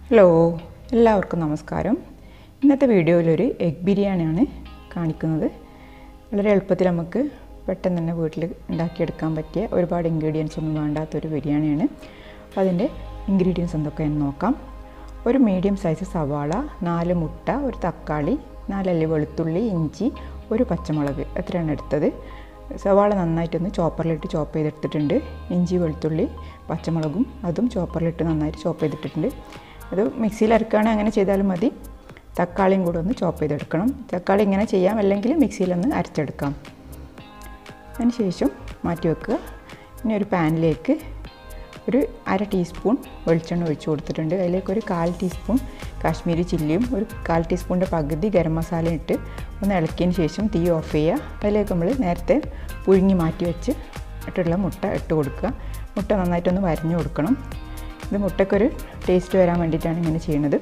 hello എല്ലാവർക്കും നമസ്കാരം ഇന്നത്തെ വീഡിയോയിലൊരു എഗ് ബിരിയാണിയാണ് കാണിക്കുന്നത് വളരെ എളുപ്പത്തിൽ നമുക്ക് പെട്ടെന്ന് തന്നെ വീട്ടിൽ ഉണ്ടാക്കിയെടുക്കാൻ പറ്റിയ ഒരുപാട് ഇൻഗ്രീഡിയൻസ് ഒന്നും വേണ്ടാത്തൊരു ബിരിയാണിയാണ് അപ്പോൾ അതിൻ്റെ ഇൻഗ്രീഡിയൻസ് എന്തൊക്കെയെന്ന് നോക്കാം ഒരു മീഡിയം സൈസ് സവാള നാല് മുട്ട ഒരു തക്കാളി നാലല്ലി വെളുത്തുള്ളി ഇഞ്ചി ഒരു പച്ചമുളക് എത്രയാണ് എടുത്തത് സവാള നന്നായിട്ടൊന്ന് ചോപ്പറിലിട്ട് ചോപ്പ് ചെയ്തെടുത്തിട്ടുണ്ട് ഇഞ്ചി വെളുത്തുള്ളി പച്ചമുളകും അതും ചോപ്പറിലിട്ട് നന്നായിട്ട് ചോപ്പ് ചെയ്തിട്ടിട്ടുണ്ട് അത് മിക്സിയിൽ അരക്കുകയാണെങ്കിൽ അങ്ങനെ ചെയ്താലും മതി തക്കാളിയും കൂടെ ഒന്ന് ചോപ്പ് ചെയ്തെടുക്കണം തക്കാളി ഇങ്ങനെ ചെയ്യാം അല്ലെങ്കിൽ മിക്സിയിലൊന്ന് അരച്ചെടുക്കാം അതിന് ശേഷം മാറ്റി വെക്കുക ഇനി ഒരു പാനിലേക്ക് ഒരു അര ടീസ്പൂൺ വെളിച്ചെണ്ണ ഒഴിച്ച് കൊടുത്തിട്ടുണ്ട് അതിലേക്ക് ഒരു കാൽ ടീസ്പൂൺ കാശ്മീരി ചില്ലിയും ഒരു കാൽ ടീസ്പൂണിൻ്റെ പകുതി ഗരം മസാല ഇട്ട് ഒന്ന് ഇളക്കിയതിന് ശേഷം തീ ഓഫ് ചെയ്യുക അതിലേക്ക് നമ്മൾ നേരത്തെ പുഴുങ്ങി മാറ്റി വെച്ച് ഇട്ടുള്ള മുട്ട ഇട്ട് കൊടുക്കുക മുട്ട നന്നായിട്ടൊന്ന് വരഞ്ഞു കൊടുക്കണം ഇത് മുട്ടയ്ക്കൊരു ടേസ്റ്റ് വരാൻ വേണ്ടിയിട്ടാണ് ഇങ്ങനെ ചെയ്യുന്നത്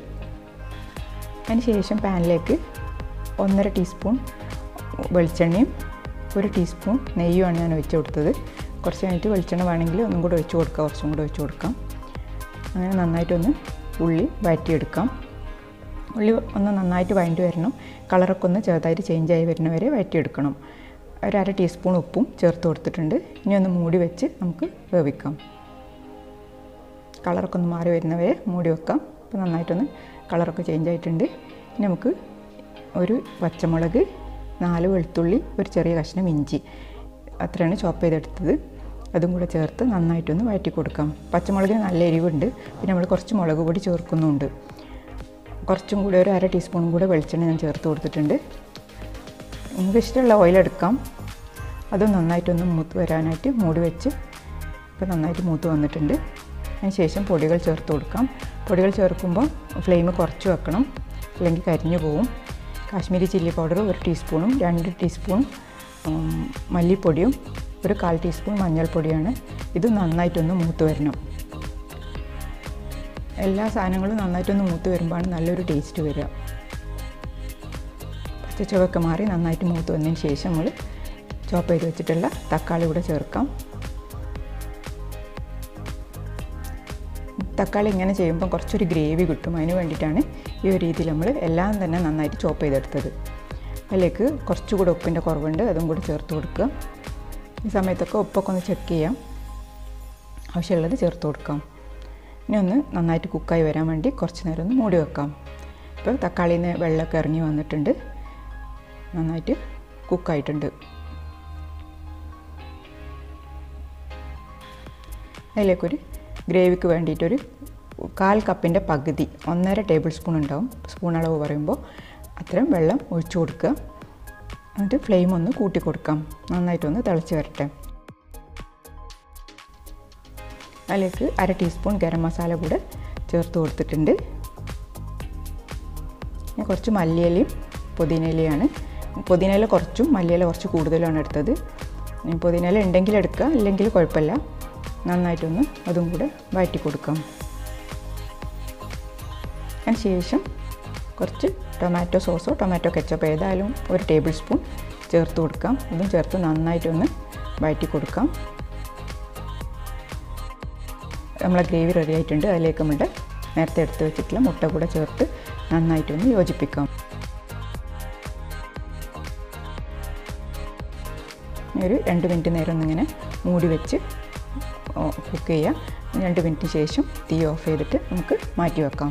അതിന് ശേഷം പാനിലേക്ക് ഒന്നര ടീസ്പൂൺ വെളിച്ചെണ്ണയും ഒരു ടീസ്പൂൺ നെയ്യുമാണ് ഞാൻ ഒഴിച്ച് കൊടുത്തത് കുറച്ച് കഴിഞ്ഞിട്ട് വെളിച്ചെണ്ണ വേണമെങ്കിൽ ഒന്നും കൂടെ ഒഴിച്ച് കൊടുക്കാം കുറച്ചും കൂടെ ഒഴിച്ച് കൊടുക്കാം അങ്ങനെ നന്നായിട്ടൊന്ന് ഉള്ളി വഴറ്റിയെടുക്കാം ഉള്ളി ഒന്ന് നന്നായിട്ട് വഴണ്ടി വരണം കളറൊക്കെ ഒന്ന് ചെറുതായിട്ട് ചേഞ്ചായി വരുന്ന വരെ വഴറ്റിയെടുക്കണം ഒരു അര ടീസ്പൂൺ ഉപ്പും ചേർത്ത് കൊടുത്തിട്ടുണ്ട് ഇനി ഒന്ന് മൂടി വെച്ച് നമുക്ക് വേവിക്കാം കളറൊക്കെ ഒന്ന് മാറി വരുന്നവരെ മൂടി വെക്കാം അപ്പോൾ നന്നായിട്ടൊന്ന് കളറൊക്കെ ചേഞ്ച് ആയിട്ടുണ്ട് ഇനി നമുക്ക് ഒരു പച്ചമുളക് നാല് വെളുത്തുള്ളി ഒരു ചെറിയ കഷ്ണം ഇഞ്ചി അത്രയാണ് ചോപ്പ് ചെയ്തെടുത്തത് അതും കൂടെ ചേർത്ത് നന്നായിട്ടൊന്ന് വഴറ്റി കൊടുക്കാം പച്ചമുളകിന് നല്ല എരിവുണ്ട് പിന്നെ നമ്മൾ കുറച്ച് മുളക് പൊടി ചേർക്കുന്നുണ്ട് കുറച്ചും കൂടെ ഒരു അര ടീസ്പൂൺ കൂടെ വെളിച്ചെണ്ണ ഞാൻ ചേർത്ത് കൊടുത്തിട്ടുണ്ട് നിങ്ങൾക്ക് ഇഷ്ടമുള്ള ഓയിൽ എടുക്കാം അതും നന്നായിട്ടൊന്ന് മൂത്ത് വരാനായിട്ട് മൂടി വെച്ച് ഇപ്പോൾ നന്നായിട്ട് മൂത്ത് വന്നിട്ടുണ്ട് അതിന് ശേഷം പൊടികൾ ചേർത്ത് കൊടുക്കാം പൊടികൾ ചേർക്കുമ്പോൾ ഫ്ലെയിം കുറച്ച് വെക്കണം അല്ലെങ്കിൽ കരിഞ്ഞു പോവും കാശ്മീരി ചില്ലി പൗഡർ ഒരു ടീസ്പൂണും രണ്ട് ടീസ്പൂൺ മല്ലിപ്പൊടിയും ഒരു കാൽ ടീസ്പൂൺ മഞ്ഞൾപ്പൊടിയാണ് ഇത് നന്നായിട്ടൊന്ന് മൂത്ത് വരണം എല്ലാ സാധനങ്ങളും നന്നായിട്ടൊന്ന് മൂത്ത് വരുമ്പോഴാണ് നല്ലൊരു ടേസ്റ്റ് വരിക പച്ചച്ചുവക്കെ മാറി നന്നായിട്ട് മൂത്ത് വന്നതിന് ശേഷം നമ്മൾ ചോപ്പ് ചെയ്ത് വെച്ചിട്ടുള്ള തക്കാളി കൂടെ ചേർക്കാം തക്കാളി ഇങ്ങനെ ചെയ്യുമ്പോൾ കുറച്ചൊരു ഗ്രേവി കിട്ടും അതിന് വേണ്ടിയിട്ടാണ് ഈ ഒരു രീതിയിൽ നമ്മൾ എല്ലാം തന്നെ നന്നായിട്ട് ചോപ്പ് ചെയ്തെടുത്തത് അതിലേക്ക് കുറച്ചുകൂടെ ഉപ്പിൻ്റെ കുറവുണ്ട് അതും കൂടി ചേർത്ത് കൊടുക്കുക ഈ സമയത്തൊക്കെ ഉപ്പൊക്കെ ഒന്ന് ചെക്ക് ചെയ്യാം ആവശ്യമുള്ളത് ചേർത്ത് കൊടുക്കാം ഇനി ഒന്ന് നന്നായിട്ട് കുക്കായി വരാൻ വേണ്ടി കുറച്ച് നേരം ഒന്ന് മൂടി വെക്കാം ഇപ്പോൾ തക്കാളിയിൽ നിന്ന് വെള്ളമൊക്കെ ഇറങ്ങി വന്നിട്ടുണ്ട് നന്നായിട്ട് കുക്കായിട്ടുണ്ട് അതിലേക്കൊരു ഗ്രേവിക്ക് വേണ്ടിയിട്ടൊരു കാൽ കപ്പിൻ്റെ പകുതി ഒന്നര ടേബിൾ സ്പൂൺ ഉണ്ടാവും സ്പൂൺ അളവ് പറയുമ്പോൾ അത്രയും വെള്ളം ഒഴിച്ചു കൊടുക്കുക എന്നിട്ട് ഫ്ലെയിം ഒന്ന് കൂട്ടി കൊടുക്കാം നന്നായിട്ടൊന്ന് തിളച്ച് വരട്ടെ അതിലേക്ക് അര ടീസ്പൂൺ ഗരം മസാല കൂടെ ചേർത്ത് കൊടുത്തിട്ടുണ്ട് ഞാൻ കുറച്ച് മല്ലിയിലയും പുതിനയിലയാണ് പുതിനയില കുറച്ചും മല്ലിയില കുറച്ച് കൂടുതലാണ് എടുത്തത് പുതിനയില ഉണ്ടെങ്കിൽ എടുക്കുക ഇല്ലെങ്കിൽ കുഴപ്പമില്ല നന്നായിട്ടൊന്ന് അതും കൂടെ വഴറ്റി കൊടുക്കാം അതിന് ശേഷം കുറച്ച് ടൊമാറ്റോ സോസോ ടൊമാറ്റോ കെച്ചപ്പ് ഏതായാലും ഒരു ടേബിൾ സ്പൂൺ ചേർത്ത് കൊടുക്കാം ഇതും ചേർത്ത് നന്നായിട്ടൊന്ന് വഴറ്റി കൊടുക്കാം നമ്മളെ ഗ്രേവി റെഡി ആയിട്ടുണ്ട് അതിലേക്ക് നമ്മുടെ നേരത്തെ എടുത്ത് വെച്ചിട്ടുള്ള മുട്ട കൂടെ ചേർത്ത് നന്നായിട്ടൊന്ന് യോജിപ്പിക്കാം ഒരു രണ്ട് മിനിറ്റ് നേരം ഒന്നിങ്ങനെ മൂടി വെച്ച് കുക്ക് ചെയ്യാം രണ്ട് മിനിറ്റിന് ശേഷം തീ ഓഫ് ചെയ്തിട്ട് നമുക്ക് മാറ്റി വെക്കാം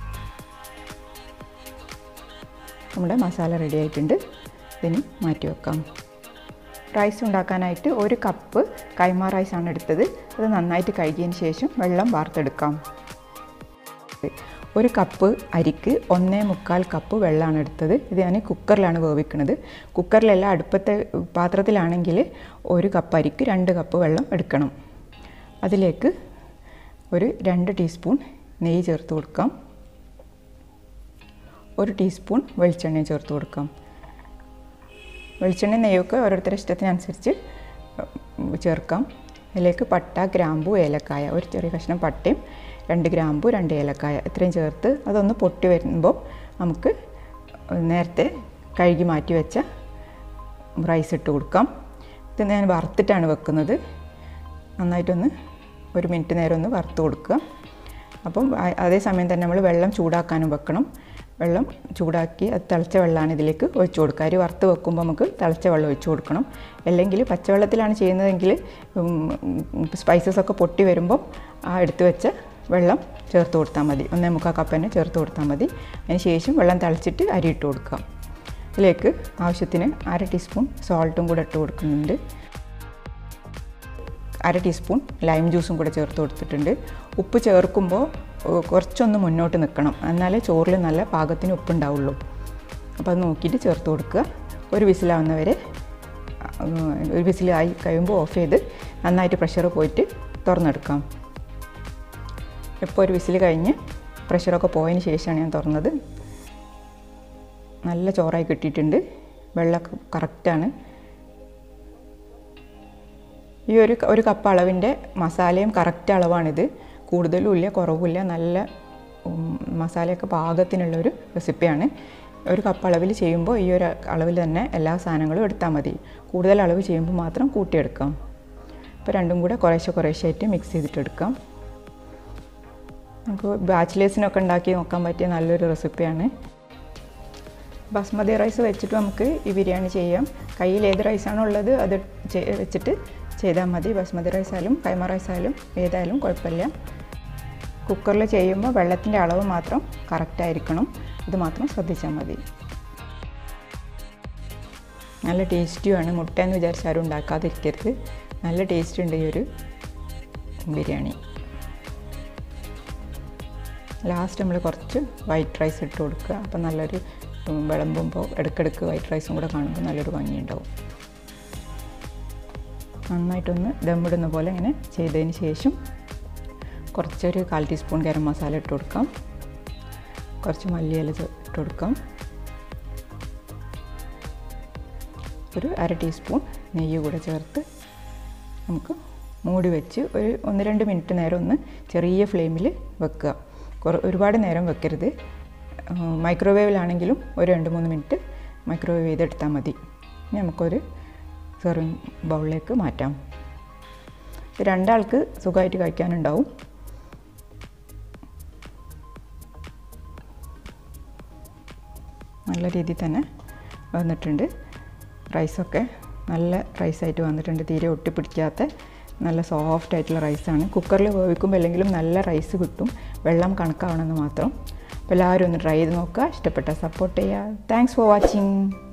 നമ്മുടെ മസാല റെഡി ആയിട്ടുണ്ട് ഇതിന് മാറ്റി വെക്കാം റൈസ് ഉണ്ടാക്കാനായിട്ട് ഒരു കപ്പ് കൈമ റൈസാണ് എടുത്തത് അത് നന്നായിട്ട് കഴുകിയതിന് ശേഷം വെള്ളം വാർത്തെടുക്കാം ഒരു കപ്പ് അരിക്ക് ഒന്നേ മുക്കാൽ കപ്പ് വെള്ളമാണ് എടുത്തത് ഇത് ഞാൻ കുക്കറിലാണ് വേവിക്കുന്നത് കുക്കറിലല്ല അടുപ്പത്തെ പാത്രത്തിലാണെങ്കിൽ ഒരു കപ്പ് അരിക്ക് രണ്ട് കപ്പ് വെള്ളം എടുക്കണം അതിലേക്ക് ഒരു രണ്ട് ടീസ്പൂൺ നെയ്യ് ചേർത്ത് കൊടുക്കാം ഒരു ടീസ്പൂൺ വെളിച്ചെണ്ണ ചേർത്ത് കൊടുക്കാം വെളിച്ചെണ്ണ നെയ്യൊക്കെ ഓരോരുത്തരുടെ ഇഷ്ടത്തിനനുസരിച്ച് ചേർക്കാം അതിലേക്ക് പട്ട ഗ്രാമ്പു ഏലക്കായ ഒരു ചെറിയ കഷ്ണം പട്ടയും രണ്ട് ഗ്രാമ്പു രണ്ട് ഏലക്കായ ഇത്രയും ചേർത്ത് അതൊന്ന് പൊട്ടി വരുമ്പോൾ നമുക്ക് നേരത്തെ കഴുകി മാറ്റി വെച്ച റൈസ് ഇട്ട് കൊടുക്കാം ഇത് ഞാൻ വറുത്തിട്ടാണ് വെക്കുന്നത് നന്നായിട്ടൊന്ന് ഒരു മിനിറ്റ് നേരം ഒന്ന് വറുത്ത് കൊടുക്കുക അപ്പം ആ- അതേ സമയം തന്നെ നമ്മൾ വെള്ളം ചൂടാക്കാനും വെക്കണം വെള്ളം ചൂടാക്കി അത് തിളച്ച വെള്ളമാണ് ഇതിലേക്ക് ഒഴിച്ചു കൊടുക്കുക അരി വറുത്ത് വെക്കുമ്പോൾ നമുക്ക് തിളച്ച വെള്ളം ഒഴിച്ചു കൊടുക്കണം അല്ലെങ്കിൽ പച്ചവെള്ളത്തിലാണ് ചെയ്യുന്നതെങ്കിൽ സ്പൈസസ് ഒക്കെ പൊട്ടി വരുമ്പോൾ ആ എടുത്തു വെച്ച വെള്ളം ചേർത്ത് കൊടുത്താൽ മതി ഒന്നേ മുക്കാൽ കപ്പ് തന്നെ ചേർത്ത് കൊടുത്താൽ മതി അതിന് ശേഷം വെള്ളം തിളച്ചിട്ട് അരി ഇട്ട് കൊടുക്കാം ഇതിലേക്ക് ആവശ്യത്തിന് അര ടീസ്പൂൺ സോൾട്ടും കൂടെ ഇട്ട് കൊടുക്കുന്നുണ്ട് അര ടീസ്പൂൺ ലൈം ജ്യൂസും കൂടെ ചേർത്ത് കൊടുത്തിട്ടുണ്ട് ഉപ്പ് ചേർക്കുമ്പോൾ ഏഹ്, കുറച്ചൊന്ന് മുന്നോട്ട് നിൽക്കണം എന്നാലേ ചോറിൽ നല്ല പാകത്തിന് ഉപ്പുണ്ടാവുള്ളൂ അപ്പോൾ അത് നോക്കിയിട്ട് ചേർത്ത് കൊടുക്കുക ഒരു വിസിലാവുന്നവരെ ഏഹ്, ഒരു വിസിലായി കഴിയുമ്പോൾ ഓഫ് ചെയ്ത് നന്നായിട്ട് പ്രഷർ പോയിട്ട് തുറന്നെടുക്കാം ഇപ്പോൾ ഒരു വിസിൽ കഴിഞ്ഞ് പ്രഷറൊക്കെ പോയതിന് ശേഷമാണ് ഞാൻ തുറന്നത് നല്ല ചോറായി കിട്ടിയിട്ടുണ്ട് വെള്ളമൊക്കെ കറക്റ്റാണ് ഈ ഒരു ഒരു കപ്പ് അളവിൻ്റെ മസാലയും കറക്റ്റ് അളവാണിത് കൂടുതലും ഇല്ല കുറവുമില്ല നല്ല ഉം, മസാലയൊക്കെ പാകത്തിനുള്ള ഒരു റെസിപ്പിയാണ് ഒരു കപ്പ് അളവിൽ ചെയ്യുമ്പോൾ ഈ ഒരു അളവിൽ തന്നെ എല്ലാ സാധനങ്ങളും എടുത്താൽ മതി കൂടുതൽ അളവ് ചെയ്യുമ്പോൾ മാത്രം കൂട്ടിയെടുക്കാം അപ്പോൾ രണ്ടും കൂടെ കുറേശ്ശെ കുറേശ്ശെ ആയിട്ട് മിക്സ് ചെയ്തിട്ടെടുക്കാം നമുക്ക് ബാച്ചിലേഴ്സിനൊക്കെ ഉണ്ടാക്കി നോക്കാൻ പറ്റിയ നല്ലൊരു റെസിപ്പിയാണ് ബസ്മതി റൈസ് വെച്ചിട്ട് നമുക്ക് ഈ ബിരിയാണി ചെയ്യാം കയ്യിൽ ഏത് റൈസാണോ ഉള്ളത് അത് ചെ- വെച്ചിട്ട് ചെയ്താൽ മതി ബസ്മതി റൈസ് ആയാലും കൈമ റൈസ് ആയാലും ഏതായാലും കുഴപ്പമില്ല കുക്കറിൽ ചെയ്യുമ്പോൾ വെള്ളത്തിൻ്റെ അളവ് മാത്രം കറക്റ്റ് ആയിരിക്കണം ഇത് മാത്രം ശ്രദ്ധിച്ചാൽ മതി നല്ല ടേസ്റ്റിയുമാണ് മുട്ട എന്ന് വിചാരിച്ചാരും ഉണ്ടാക്കാതിരിക്കരുത് നല്ല ടേസ്റ്റ് ഉണ്ട് ഈ ഒരു ബിരിയാണി ലാസ്റ്റ് നമ്മൾ കുറച്ച് വൈറ്റ് റൈസ് ഇട്ട് കൊടുക്കുക അപ്പം നല്ലൊരു ഉം, വിളമ്പുമ്പോൾ ഇടയ്ക്കിടയ്ക്ക് വൈറ്റ് റൈസും കൂടെ കാണുമ്പോൾ നല്ലൊരു ഭംഗിയുണ്ടാവും നന്നായിട്ടൊന്ന് ദമ്മിടുന്ന പോലെ ഇങ്ങനെ ചെയ്തതിന് ശേഷം കുറച്ചൊരു കാൽ ടീസ്പൂൺ ഗരം മസാല ഇട്ട് കൊടുക്കാം കുറച്ച് മല്ലിയില ചെ- ഇട്ട് കൊടുക്കാം ഒരു അര ടീസ്പൂൺ നെയ്യ് കൂടെ ചേർത്ത് നമുക്ക് മൂടി വെച്ച് ഒരു ഒന്ന് രണ്ട് മിനിറ്റ് നേരം ഒന്ന് ചെറിയ ഫ്ലെയിമിൽ വെക്കുക കുറ ഒരുപാട് നേരം വെക്കരുത് മൈക്രോവേവിലാണെങ്കിലും ഒരു രണ്ട് മൂന്ന് മിനിറ്റ് മൈക്രോവേവ് ചെയ്തെടുത്താൽ മതി ഇനി നമുക്കൊരു സെർവിങ് ബൗളിലേക്ക് മാറ്റാം ഇത് രണ്ടാൾക്ക് സുഖമായിട്ട് കഴിക്കാനുണ്ടാവും നല്ല രീതിയിൽ തന്നെ വന്നിട്ടുണ്ട് റൈസൊക്കെ നല്ല റൈസായിട്ട് വന്നിട്ടുണ്ട് തീരെ ഒട്ടിപ്പിടിക്കാത്ത നല്ല സോഫ്റ്റ് ആയിട്ടുള്ള റൈസാണ് കുക്കറിൽ വേവിക്കുമ്പോൾ അല്ലെങ്കിലും നല്ല റൈസ് കിട്ടും വെള്ളം കണക്കാവണമെന്ന് മാത്രം അപ്പോൾ എല്ലാവരും ഒന്ന് ട്രൈ ചെയ്ത് നോക്കുക ഇഷ്ടപ്പെട്ട സപ്പോർട്ട് ചെയ്യുക താങ്ക്സ് ഫോർ വാച്ചിങ്